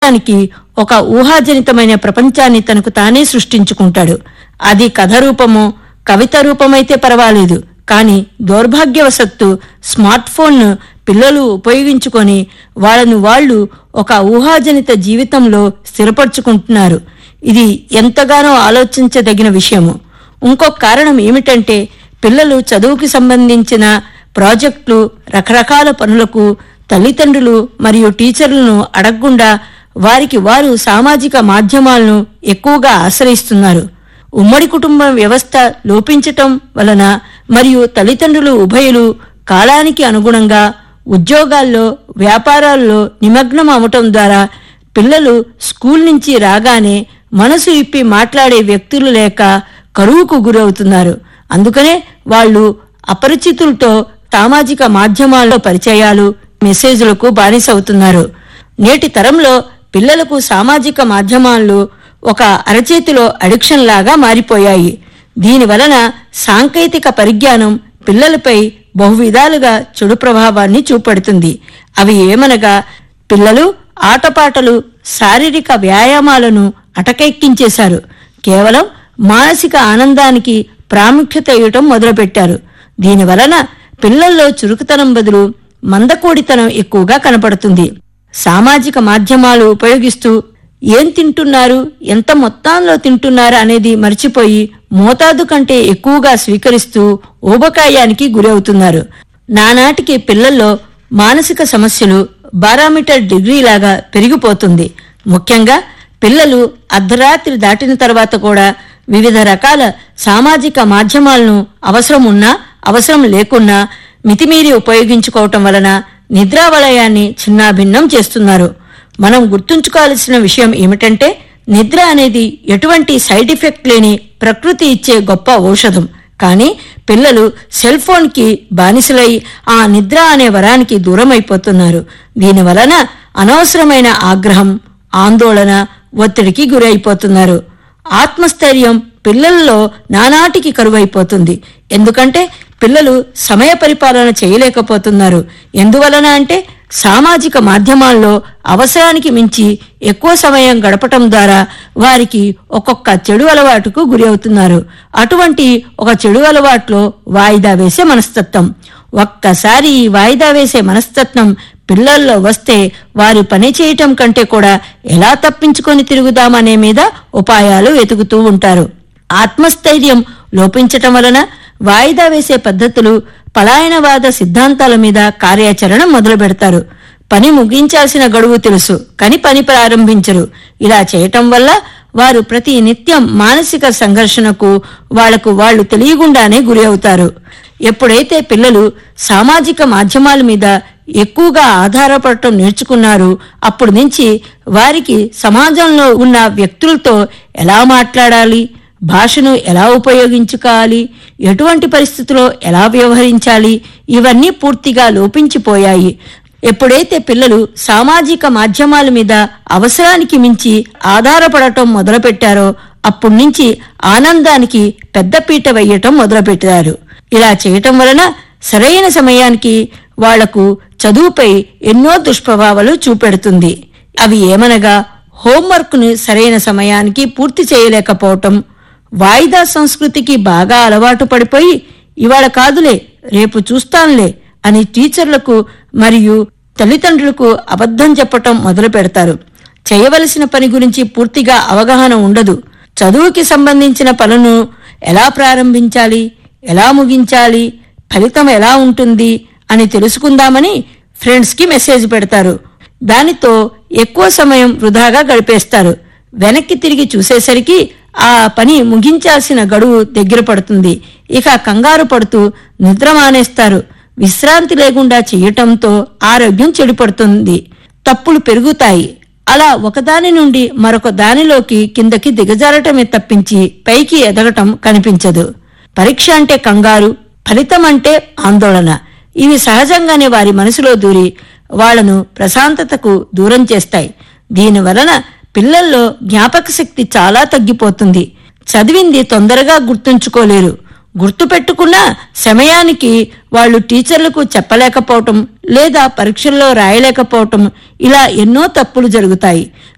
సమయానికి ఒక ఊహాజనితమైన ప్రపంచాన్ని తనకు తానే సృష్టించుకుంటాడు అది కథ రూపమో కవిత రూపమైతే పర్వాలేదు కానీ దౌర్భాగ్యవశత్తు స్మార్ట్ ఫోన్ను పిల్లలు ఉపయోగించుకొని వాళ్ళను వాళ్ళు ఒక ఊహాజనిత జీవితంలో స్థిరపరుచుకుంటున్నారు ఇది ఎంతగానో ఆలోచించదగిన విషయము ఇంకొక కారణం ఏమిటంటే పిల్లలు చదువుకి సంబంధించిన ప్రాజెక్టులు రకరకాల పనులకు తల్లిదండ్రులు మరియు టీచర్లను అడగకుండా వారికి వారు సామాజిక మాధ్యమాలను ఎక్కువగా ఆశ్రయిస్తున్నారు ఉమ్మడి కుటుంబ వ్యవస్థ లోపించటం వలన మరియు తల్లిదండ్రులు ఉభయులు కాలానికి అనుగుణంగా ఉద్యోగాల్లో వ్యాపారాల్లో నిమగ్నం అవటం ద్వారా పిల్లలు స్కూల్ నుంచి రాగానే మనసు ఇప్పి మాట్లాడే వ్యక్తులు లేక కరువుకు గురవుతున్నారు అందుకనే వాళ్ళు అపరిచితులతో సామాజిక మాధ్యమాల్లో పరిచయాలు మెసేజ్లకు బానిసవుతున్నారు నేటి తరంలో పిల్లలకు సామాజిక మాధ్యమాలు ఒక అరచేతిలో అడిక్షన్ లాగా మారిపోయాయి దీని వలన సాంకేతిక పరిజ్ఞానం పిల్లలపై బహువిధాలుగా చెడు ప్రభావాన్ని చూపెడుతుంది అవి ఏమనగా పిల్లలు ఆటపాటలు శారీరక వ్యాయామాలను అటకెక్కించేశారు కేవలం మానసిక ఆనందానికి ప్రాముఖ్యత ఇవ్వటం మొదలుపెట్టారు దీని వలన పిల్లల్లో చురుకుతనం బదులు మందకోడితనం ఎక్కువగా కనపడుతుంది సామాజిక మాధ్యమాలు ఉపయోగిస్తూ ఏం తింటున్నారు ఎంత మొత్తంలో తింటున్నారు అనేది మర్చిపోయి మోతాదు కంటే ఎక్కువగా స్వీకరిస్తూ ఊబకాయానికి గురవుతున్నారు నానాటికి పిల్లల్లో మానసిక సమస్యలు బారామీటర్ డిగ్రీ లాగా పెరిగిపోతుంది ముఖ్యంగా పిల్లలు అర్ధరాత్రి దాటిన తర్వాత కూడా వివిధ రకాల సామాజిక మాధ్యమాలను అవసరం ఉన్నా అవసరం లేకున్నా మితిమీరి ఉపయోగించుకోవటం వలన నిద్రా వలయాన్ని చిన్నాభిన్నం చేస్తున్నారు మనం గుర్తుంచుకోవాల్సిన విషయం ఏమిటంటే నిద్ర అనేది ఎటువంటి సైడ్ ఎఫెక్ట్ లేని ప్రకృతి ఇచ్చే గొప్ప ఔషధం కానీ పిల్లలు సెల్ ఫోన్ కి బానిసలై ఆ నిద్ర అనే వరానికి దూరమైపోతున్నారు దీని వలన అనవసరమైన ఆగ్రహం ఆందోళన ఒత్తిడికి గురైపోతున్నారు ఆత్మస్థైర్యం పిల్లల్లో నానాటికి కరువైపోతుంది ఎందుకంటే పిల్లలు సమయ పరిపాలన చేయలేకపోతున్నారు ఎందువలన అంటే సామాజిక మాధ్యమాల్లో అవసరానికి మించి ఎక్కువ సమయం గడపటం ద్వారా వారికి ఒక్కొక్క చెడు అలవాటుకు గురి అవుతున్నారు అటువంటి ఒక చెడు అలవాట్లో వాయిదా వేసే మనస్తత్వం ఒక్కసారి ఈ వాయిదా వేసే మనస్తత్వం పిల్లల్లో వస్తే వారు పని చేయటం కంటే కూడా ఎలా తప్పించుకొని తిరుగుదామనే మీద ఉపాయాలు వెతుకుతూ ఉంటారు ఆత్మస్థైర్యం లోపించటం వలన వాయిదా వేసే పద్ధతులు పలాయనవాద సిద్ధాంతాల మీద కార్యాచరణ మొదలు పెడతారు పని ముగించాల్సిన గడువు తెలుసు కానీ పని ప్రారంభించరు ఇలా చేయటం వల్ల వారు ప్రతి నిత్యం మానసిక సంఘర్షణకు వాళ్లకు వాళ్ళు తెలియకుండానే గురి అవుతారు ఎప్పుడైతే పిల్లలు సామాజిక మాధ్యమాల మీద ఎక్కువగా ఆధారపడటం నేర్చుకున్నారు అప్పుడు నుంచి వారికి సమాజంలో ఉన్న వ్యక్తులతో ఎలా మాట్లాడాలి భాషను ఎలా ఉపయోగించుకోవాలి ఎటువంటి పరిస్థితుల్లో ఎలా వ్యవహరించాలి ఇవన్నీ పూర్తిగా లోపించిపోయాయి ఎప్పుడైతే పిల్లలు సామాజిక మాధ్యమాల మీద అవసరానికి మించి ఆధారపడటం మొదలుపెట్టారో అప్పటి నుంచి ఆనందానికి పెద్దపీట వేయటం మొదలుపెట్టారు ఇలా చేయటం వలన సరైన సమయానికి వాళ్లకు చదువుపై ఎన్నో దుష్ప్రభావాలు చూపెడుతుంది అవి ఏమనగా హోంవర్క్ను సరైన సమయానికి పూర్తి చేయలేకపోవటం వాయిదా సంస్కృతికి బాగా అలవాటు పడిపోయి ఇవాళ కాదులే రేపు చూస్తానులే అని టీచర్లకు మరియు తల్లిదండ్రులకు అబద్ధం చెప్పటం మొదలు పెడతారు చేయవలసిన పని గురించి పూర్తిగా అవగాహన ఉండదు చదువుకి సంబంధించిన పనులను ఎలా ప్రారంభించాలి ఎలా ముగించాలి ఫలితం ఎలా ఉంటుంది అని తెలుసుకుందామని ఫ్రెండ్స్కి మెసేజ్ పెడతారు దానితో ఎక్కువ సమయం వృధాగా గడిపేస్తారు వెనక్కి తిరిగి చూసేసరికి ఆ పని ముగించాల్సిన గడువు దగ్గర పడుతుంది ఇక కంగారు పడుతూ నిద్ర మానేస్తారు విశ్రాంతి లేకుండా చేయటంతో ఆరోగ్యం చెడిపడుతుంది తప్పులు పెరుగుతాయి అలా ఒకదాని నుండి మరొక దానిలోకి కిందకి దిగజారటమే తప్పించి పైకి ఎదగటం కనిపించదు పరీక్ష అంటే కంగారు ఫలితం అంటే ఆందోళన ఇవి సహజంగానే వారి మనసులో దూరి వాళ్లను ప్రశాంతతకు దూరం చేస్తాయి దీని వలన పిల్లల్లో జ్ఞాపక శక్తి చాలా తగ్గిపోతుంది చదివింది తొందరగా గుర్తుంచుకోలేరు గుర్తుపెట్టుకున్నా సమయానికి వాళ్ళు టీచర్లకు చెప్పలేకపోవటం లేదా పరీక్షల్లో రాయలేకపోవటం ఇలా ఎన్నో తప్పులు జరుగుతాయి